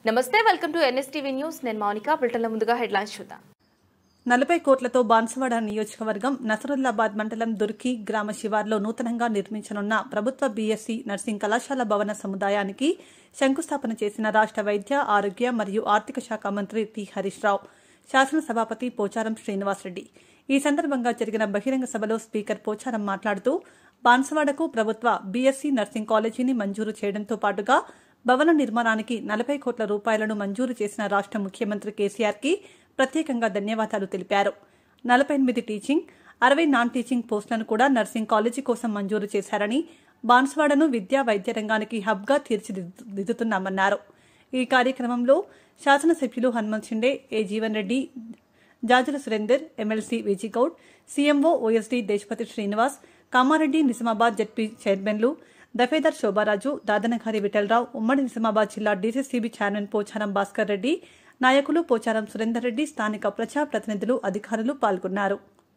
నమస్తే welcome to NSTV news నేను మౌనిక బులెటిన్ల ముందుగా హెడ్లైన్స్ చూద్దాం నలభై కోట్లతో బాన్సువాడ నియోజకవర్గం నసరుల్లాబాద్ మండలం దుర్కి గ్రామ శివార్లో నూతనంగా నిర్మించనున్న ప్రభుత్వ బీఎస్సీ నర్సింగ్ కళాశాల భవన సముదాయానికి శంకుస్థాపన చేసిన రాష్ట వైద్య ఆరోగ్య మరియు ఆర్థిక శాఖ మంత్రి టి హరీష్ రావు శాసనసభాపతి పోచారం శ్రీనివాసరెడ్డి ఈ సందర్భంగా జరిగిన బహిరంగ సభలో స్పీకర్ పోచారం మాట్లాడుతూ బాన్సువాడకు ప్రభుత్వ బీఎస్సీ నర్సింగ్ కాలేజీని మంజూరు చేయడంతో పాటుగా భవన నిర్మాణానికి నలభై కోట్ల రూపాయలను మంజూరు చేసిన రాష్ట ముఖ్యమంత్రి కేసీఆర్ కి ప్రత్యేకంగా ధన్యవాదాలు తెలిపారు నలభై ఎనిమిది టీచింగ్ అరవై నాన్ టీచింగ్ పోస్టులను కూడా నర్సింగ్ కాలేజీ కోసం మంజూరు చేశారని బాన్స్వాడను విద్యా వైద్య రంగానికి హబ్గా తీర్చిదిద్దుతున్నామన్నారు ఈ కార్యక్రమంలో శాసనసభ్యులు Hanumanth Shinde A Jeevan Reddy Jajula Surender MLC Vijaya Goud CMO OSD Deshapati Srinivas Kamareddy Nizamabad ZP చైర్మన్లు దఫేదార్ శోభారాజు దాదనగారి విఠలరావు ఉమ్మడి నిజామాబాద్ జిల్లా డీసీసీబీ చైర్మన్ పోచారం భాస్కర్ రెడ్డి నాయకులు పోచారం సురేందర్ రెడ్డి స్థానిక ప్రజాప్రతినిధులు అధికారులు పాల్గొన్నారు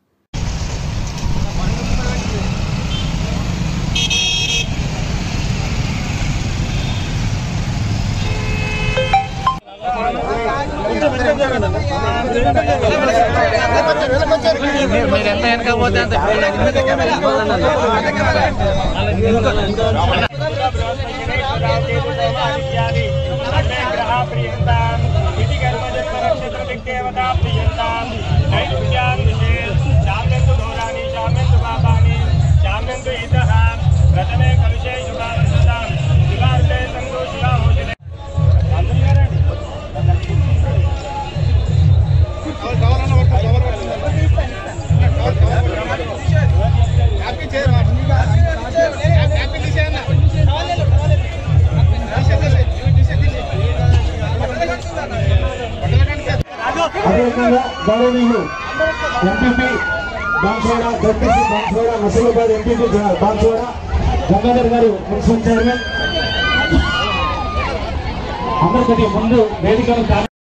మీరు ఎంత వెనక పోతే అంత ప్రథమే కలుషే శుభానందాం శివార్తే సంతోషిగా భోజనే అదేవిధంగా గౌరవనీయులు MPP Bansode ZPC Bansode Nasullabad MPP Bansode Gangadhar గారు మున్సిపల్ చైర్మన్ అందరికీ ముందు వేదికను